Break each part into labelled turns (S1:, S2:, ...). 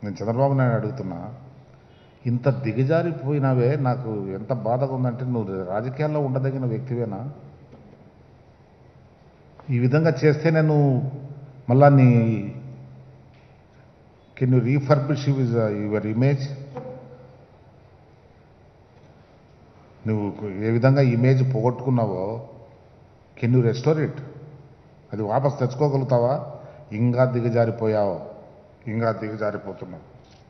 S1: నేను చంద్రబాబు నాయుడు అడుగుతున్నా ఇంత దిగజారిపోయినావే నాకు ఎంత బాధగా ఉందంటే నువ్వు రాజకీయాల్లో ఉండదగిన వ్యక్తివేనా ఈ విధంగా చేస్తే నేను మళ్ళా నీ can you refurbish your image నువ్వు ఏ విధంగా ఇమేజ్ పోగొట్టుకున్నావో కెన్ యూ రెస్టోర్ ఇట్ అది వాపస్ తెచ్చుకోగలుగుతావా ఇంకా దిగజారిపోయావు ఇంకా దిగజారిపోతున్నావు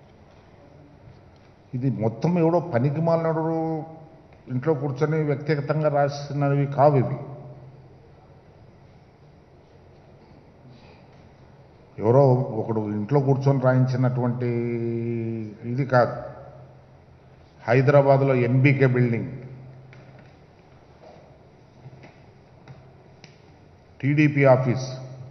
S1: ఇది మొత్తం ఎవడో పనికి మాలినడు ఇంట్లో కూర్చొని వ్యక్తిగతంగా రాసినవి కావు ఇవి ఎవరో ఒకడు ఇంట్లో కూర్చొని రాయించినటువంటి ఇది కాదు హైదరాబాద్లో ఎన్బీకే బిల్డింగ్ టీడీపీ ఆఫీస్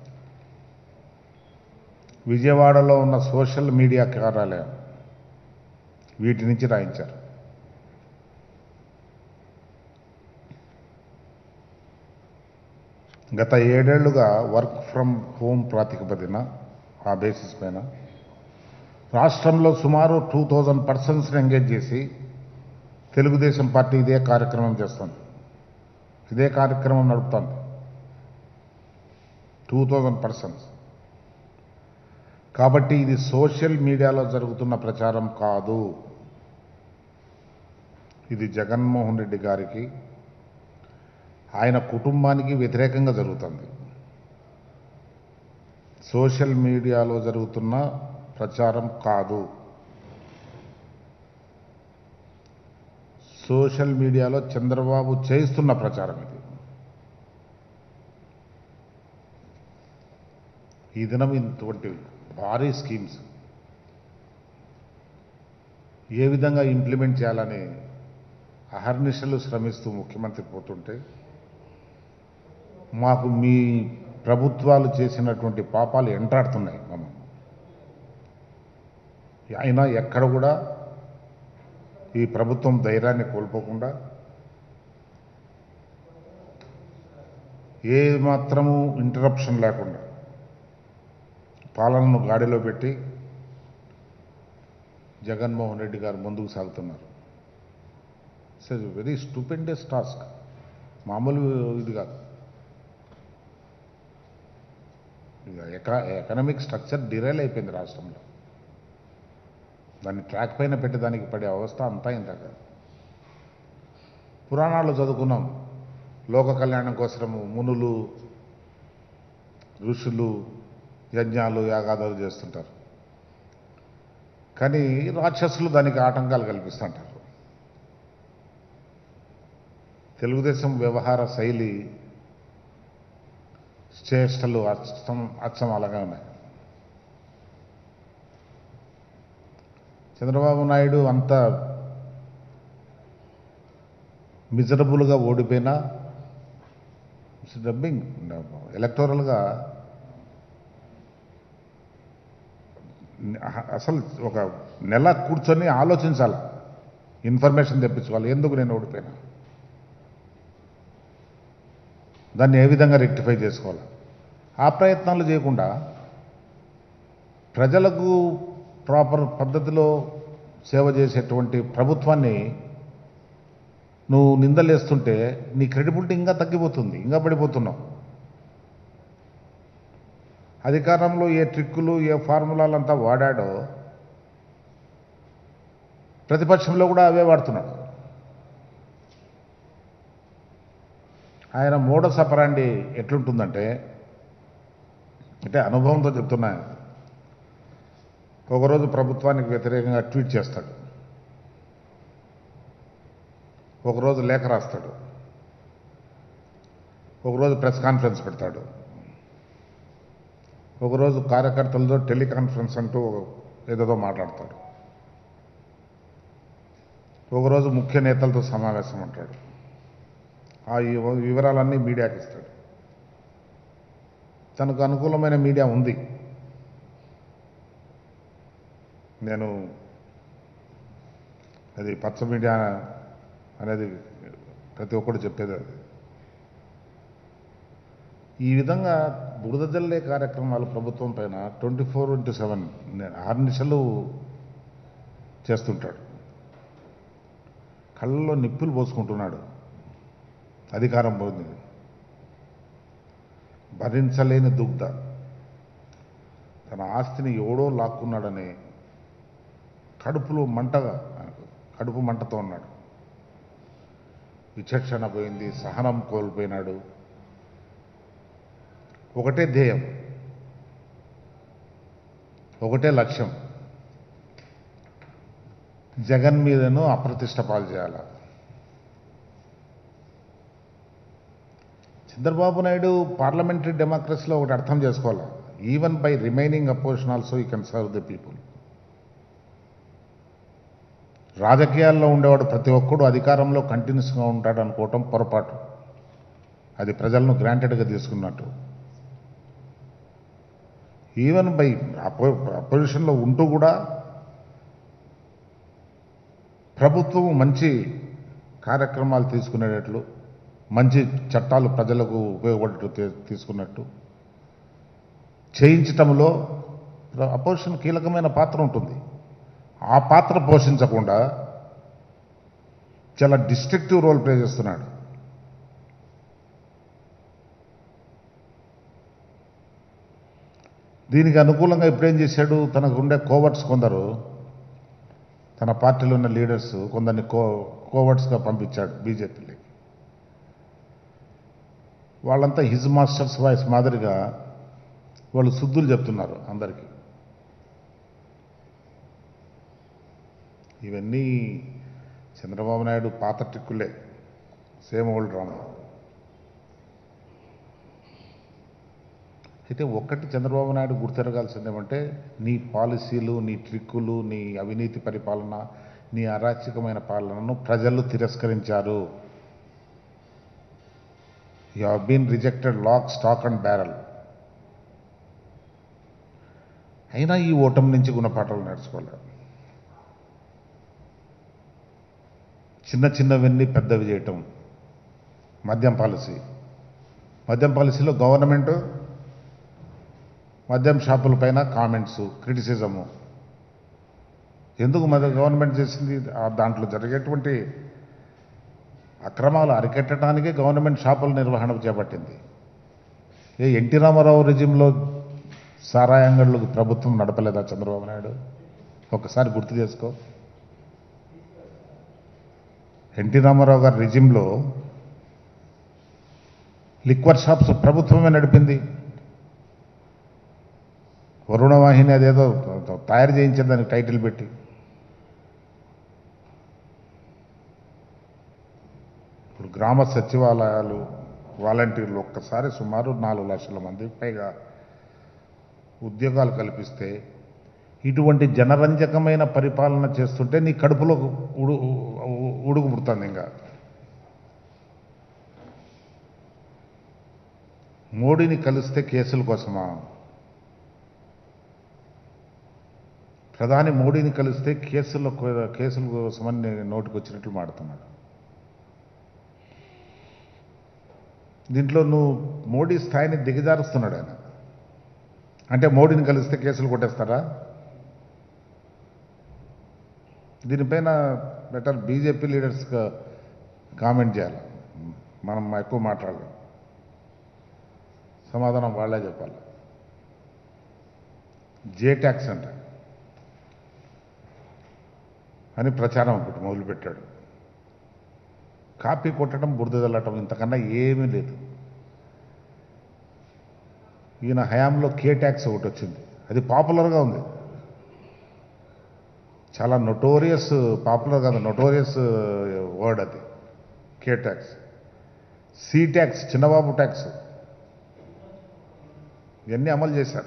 S1: విజయవాడలో ఉన్న సోషల్ మీడియా కార్యాలయం వీటి నుంచి రాయించారు గత ఏడేళ్లుగా వర్క్ ఫ్రమ్ హోమ్ ప్రాతిపదికన ఆ బేసిస్ పైన రాష్ట్రంలో సుమారు టూ థౌజండ్ పర్సన్స్ని ఎంగేజ్ చేసి తెలుగుదేశం పార్టీ ఇదే కార్యక్రమం చేస్తుంది ఇదే కార్యక్రమం నడుపుతోంది టూ థౌజండ్ పర్సన్స్ కాబట్టి ఇది సోషల్ మీడియాలో జరుగుతున్న ప్రచారం కాదు ఇది జగన్మోహన్ రెడ్డి గారికి ఆయన కుటుంబానికి వ్యతిరేకంగా జరుగుతుంది సోషల్ మీడియాలో జరుగుతున్న ప్రచారం కాదు సోషల్ మీడియాలో చంద్రబాబు చేయిస్తున్న ప్రచారం ఇది ఈ దినం ఇటువంటి భారీ స్కీమ్స్ ఏ విధంగా ఇంప్లిమెంట్ చేయాలని అహర్నిశలు శ్రమిస్తూ ముఖ్యమంత్రి పోతుంటే మాకు మీ ప్రభుత్వాలు చేసినటువంటి పాపాలు ఎంటాడుతున్నాయి మమ్మల్ని అయినా ఎక్కడ కూడా ఈ ప్రభుత్వం ధైర్యాన్ని కోల్పోకుండా ఏ మాత్రము ఇంటరప్షన్ లేకుండా పాలనను గాడిలో పెట్టి జగన్మోహన్ రెడ్డి గారు ముందుకు సాగుతున్నారు ఇట్స్ వెరీ స్టూపెండెస్ టాస్క్ మామూలు ఇది కాదు ఇక ఎకా ఎకనామిక్ స్ట్రక్చర్ డిరైల్ అయిపోయింది రాష్ట్రంలో దాన్ని ట్రాక్ పైన పెట్టి దానికి పడే అవస్థ అంతా ఇంత కాదు పురాణాలు చదువుకున్నాం లోక కళ్యాణం కోసము మునులు ఋషులు యజ్ఞాలు యాగాదాలు చేస్తుంటారు కానీ రాక్షసులు దానికి ఆటంకాలు కల్పిస్తుంటారు తెలుగుదేశం వ్యవహార శైలి చేష్టలు అచ్చం అచ్చం అలాగే ఉన్నాయి చంద్రబాబు నాయుడు అంత మిజరబుల్గా ఓడిపోయినా డబ్బింగ్ ఎలక్టోరల్గా అసలు ఒక నెల కూర్చొని ఆలోచించాలి ఇన్ఫర్మేషన్ తెప్పించుకోవాలి ఎందుకు నేను ఓడిపోయినా దాన్ని ఏ విధంగా రెక్టిఫై చేసుకోవాలి ఆ ప్రయత్నాలు చేయకుండా ప్రజలకు ప్రాపర్ పద్ధతిలో సేవ చేసేటువంటి ప్రభుత్వాన్ని నువ్వు నిందలేస్తుంటే నీ క్రెడిబిలిటీ ఇంకా తగ్గిపోతుంది ఇంకా పడిపోతున్నావు అధికారంలో ఏ ట్రిక్కులు ఏ ఫార్ములాలంతా వాడాడో ప్రతిపక్షంలో కూడా అవే వాడుతున్నాడు ఆయన మూఢ సపరాండి ఎట్లుంటుందంటే అంటే అనుభవంతో చెప్తున్నా ఒకరోజు ప్రభుత్వానికి వ్యతిరేకంగా ట్వీట్ చేస్తాడు ఒకరోజు లేఖ రాస్తాడు ఒకరోజు ప్రెస్ కాన్ఫరెన్స్ పెడతాడు ఒకరోజు కార్యకర్తలతో టెలికాన్ఫరెన్స్ అంటూ ఏదేదో మాట్లాడతాడు ఒకరోజు ముఖ్య నేతలతో సమావేశం అంటాడు ఆ వివ- వివరాలన్నీ మీడియాకి ఇస్తాడు తనకు అనుకూలమైన మీడియా ఉంది నేను అది పచ్చ మీడియా అనేది ప్రతి ఒక్కరు చెప్పేది అది ఈ విధంగా బురద జల్లే కార్యక్రమాలు ప్రభుత్వం పైన ట్వంటీ ఫోర్ ఇంటూ సెవెన్ ఆరు నిమిషాలు చేస్తుంటాడు కళ్ళలో నిప్పులు పోసుకుంటున్నాడు అధికారం పోయింది భరించలేని దుగ్ధ తన ఆస్తిని ఎవడో లాక్కున్నాడని కడుపులో మంటగా ఆయనకు కడుపు మంటతో ఉన్నాడు విచక్షణ పోయింది సహనం కోల్పోయినాడు ఒకటే ధ్యేయం ఒకటే లక్ష్యం జగన్ మీదను అప్రతిష్ట పాలు చేయాల చంద్రబాబు నాయుడు పార్లమెంటరీ డెమోక్రసీలో ఒకటి అర్థం చేసుకోవాలి even by remaining opposition also you can serve the people రాజకీయాల్లో ఉండేవాడు ప్రతి ఒక్కడు అధికారంలో కంటిన్యూస్గా ఉంటాడు అనుకోవటం పొరపాటు అది ప్రజలను గ్రాంటెడ్గా తీసుకున్నట్టు ఈవెన్ బై అపో అపోజిషన్లో ఉంటూ కూడా ప్రభుత్వం మంచి కార్యక్రమాలు తీసుకునేటట్లు మంచి చట్టాలు ప్రజలకు ఉపయోగపడేట్టు తీ- తీసుకున్నట్టు చేయించటంలో అపోజిషన్ కీలకమైన పాత్ర ఉంటుంది ఆ పాత్ర పోషించకుండా చాలా డిస్ట్రక్టివ్ రోల్ ప్లే చేస్తున్నాడు దీనికి అనుకూలంగా ఇప్పుడేం చేశాడు తనకు ఉండే కోవర్ట్స్ కొందరు తన పార్టీలో ఉన్న లీడర్స్ కొందరిని కో కోవర్ట్స్గా పంపించాడు బీజేపీలోకి వాళ్ళంతా హిజ్ మాస్టర్స్ వాయిస్ మాదిరిగా వాళ్ళు శుద్ధులు చెప్తున్నారు అందరికీ ఇవన్నీ చంద్రబాబు నాయుడు పాత ట్రిక్కులే సేమ్ ఓల్డ్ డ్రామా అయితే ఒక్కటి చంద్రబాబు నాయుడు గుర్తెరగాల్సింది ఏమంటే నీ పాలసీలు నీ ట్రిక్కులు నీ అవినీతి పరిపాలన నీ అరాచకమైన పాలనను ప్రజలు తిరస్కరించారు you have been rejected lock stock and barrel అయినా ఈ ఓటమి నుంచి గుణపాఠాలు నేర్చుకోలేదు చిన్న చిన్నవన్నీ పెద్దవి చేయటం మద్యం పాలసీ మద్యం పాలసీలో గవర్నమెంట్ మద్యం షాపుల పైన కామెంట్స్ క్రిటిసిజము ఎందుకు మధ్య గవర్నమెంట్ చేసింది ఆ దాంట్లో జరిగేటువంటి అక్రమాలు అరికెట్టడానికే గవర్నమెంట్ షాపుల నిర్వహణ చేపట్టింది ఏ ఎన్టీ రామారావు రెజింలో సారాయి అంగళ్ళకు ప్రభుత్వం నడపలేదా చంద్రబాబు నాయుడు ఒకసారి గుర్తు చేసుకో ఎన్టీ రామారావు గారి రెజింలో లిక్వర్ షాప్స్ ప్రభుత్వమే నడిపింది వరుణవాహిని అదేదో తయారు చేయించింది దానికి టైటిల్ పెట్టి ఇప్పుడు గ్రామ సచివాలయాలు వాలంటీర్లు ఒక్కసారి సుమారు నాలుగు లక్షల మంది పైగా ఉద్యోగాలు కల్పిస్తే ఇటువంటి జనరంజకమైన పరిపాలన చేస్తుంటే నీ కడుపులో ఉడు ఉడుకు పుడుతుంది ఇంకా మోడీని కలిస్తే కేసుల కోసమా ప్రధాని మోడీని కలిస్తే కేసుల కో- కేసుల కోసమని నోటికి వచ్చినట్లు మాడుతున్నాడు దీంట్లో నువ్వు మోడీ స్థాయిని దిగజారుస్తున్నాడు ఆయన అంటే మోడీని కలిస్తే కేసులు కొట్టేస్తారా దీనిపైన బెటర్ బీజేపీ లీడర్స్గా కామెంట్ చేయాలి మనం ఎక్కువ మాట్లాడలేం సమాధానం వాళ్ళే చెప్పాలి జే ట్యాక్స్ అంట అని ప్రచారం ఒకటి మొదలుపెట్టాడు కాపీ కొట్టడం బురద చల్లటం ఇంతకన్నా ఏమీ లేదు ఈయన హయాంలో కే ట్యాక్స్ ఒకటి వచ్చింది అది పాపులర్గా ఉంది చాలా నొటోరియస్ పాపులర్ కాదు నొటోరియస్ వర్డ్ అది K tax C tax Chinnababu tax ఇవన్నీ అమలు చేశారు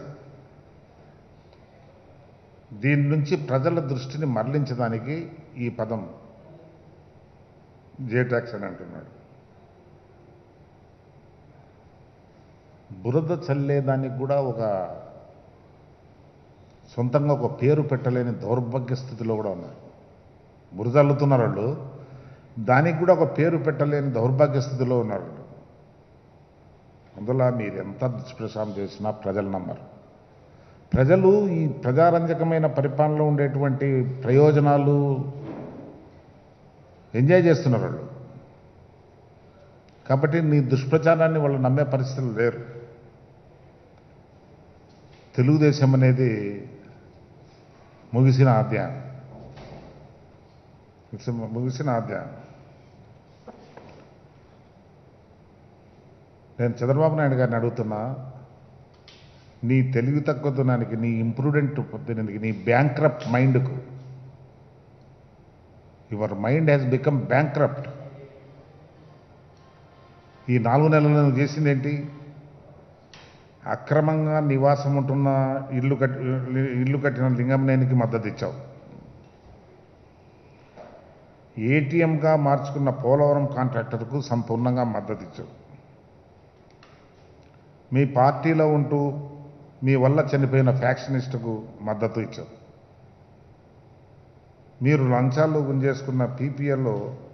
S1: దీని నుంచి ప్రజల దృష్టిని మరలించడానికి ఈ పదం జే ట్యాక్స్ అని అంటున్నాడు బురద చల్లేదానికి కూడా ఒక సొంతంగా ఒక పేరు పెట్టలేని దౌర్భాగ్య స్థితిలో కూడా ఉన్నారు బురద అల్లుతున్నారు వాళ్ళు దానికి కూడా ఒక పేరు పెట్టలేని దౌర్భాగ్య స్థితిలో ఉన్నారు వాళ్ళు. అందులో మీరు ఎంత దుష్ప్రచారం చేసినా ప్రజలు నమ్మరు ప్రజలు ఈ ప్రజారంజకమైన పరిపాలనలో ఉండేటువంటి ప్రయోజనాలు ఎంజాయ్ చేస్తున్నారు వాళ్ళు కాబట్టి నీ దుష్ప్రచారాన్ని వాళ్ళు నమ్మే పరిస్థితులు లేరు తెలుగుదేశం అనేది ముగిసిన అధ్యాయం ముగిసిన- ముగిసిన అధ్యాయం నేను చంద్రబాబు నాయుడు గారిని అడుగుతున్నా నీ తెలివి తక్కువతనానికి నీ ఇంప్రూడెంట్ పొద్దునకి నీ బ్యాంక్రప్ట్ మైండ్కు your mind has become bankrupt ఈ నాలుగు నెలలు నువ్వు చేసింది ఏంటి అక్రమంగా నివాసం ఉంటున్న ఇల్లు కట్టి ఇల్లు కట్టిన లింగంనేనికి మద్దతు ఇచ్చావు ఏటీఎంగా మార్చుకున్న పోలవరం కాంట్రాక్టర్కు సంపూర్ణంగా మద్దతు ఇచ్చావు మీ పార్టీలో ఉంటూ మీ వల్ల చనిపోయిన ఫ్యాక్షనిస్టుకు మద్దతు ఇచ్చారు మీరు లంచాలు గుంజేసుకున్న పీపీఎల్లో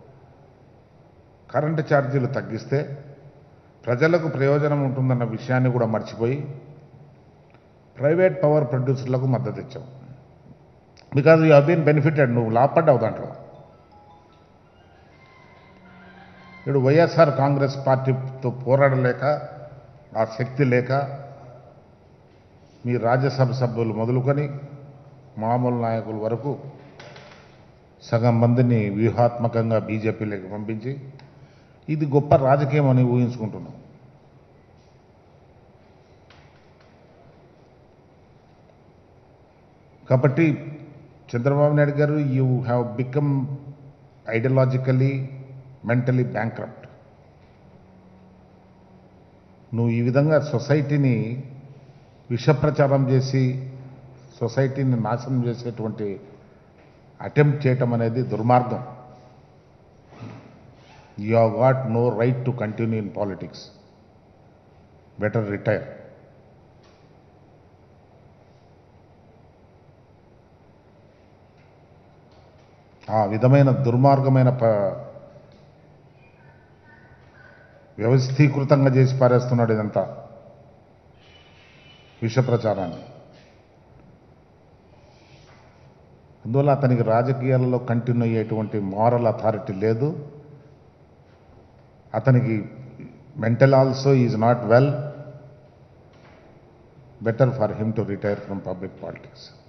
S1: కరెంటు ఛార్జీలు తగ్గిస్తే ప్రజలకు ప్రయోజనం ఉంటుందన్న విషయాన్ని కూడా మర్చిపోయి ప్రైవేట్ పవర్ ప్రొడ్యూసర్లకు మద్దతు ఇచ్చావు బికాజ్ యూ హీన్ బెనిఫిటెడ్ నువ్వు లాభపడ్డావు దాంట్లో ఇప్పుడు వైఎస్ఆర్ కాంగ్రెస్ పార్టీతో పోరాడలేక ఆ శక్తి లేక మీ రాజ్యసభ సభ్యులు మొదలుకొని మామూలు నాయకుల వరకు సగం మందిని వ్యూహాత్మకంగా బీజేపీలోకి పంపించి ఇది గొప్ప రాజకీయం అని ఊహించుకుంటున్నాం కాబట్టి Chandrababu Naidu garu you have become ideologically mentally bankrupt నువ్వు ఈ విధంగా సొసైటీని విషప్రచారం చేసి సొసైటీని నాశనం చేసేటువంటి అటెంప్ట్ చేయటం అనేది దుర్మార్గం you have got no right to continue in politics better retire ఆ విధమైన దుర్మార్గమైన ప వ్యవస్థీకృతంగా చేసి పారేస్తున్నాడు ఇదంతా విష ప్రచారాన్ని అందువల్ల అతనికి రాజకీయాలలో కంటిన్యూ అయ్యేటువంటి మారల్ అథారిటీ లేదు అతనికి mental also is not well better for him to retire from public politics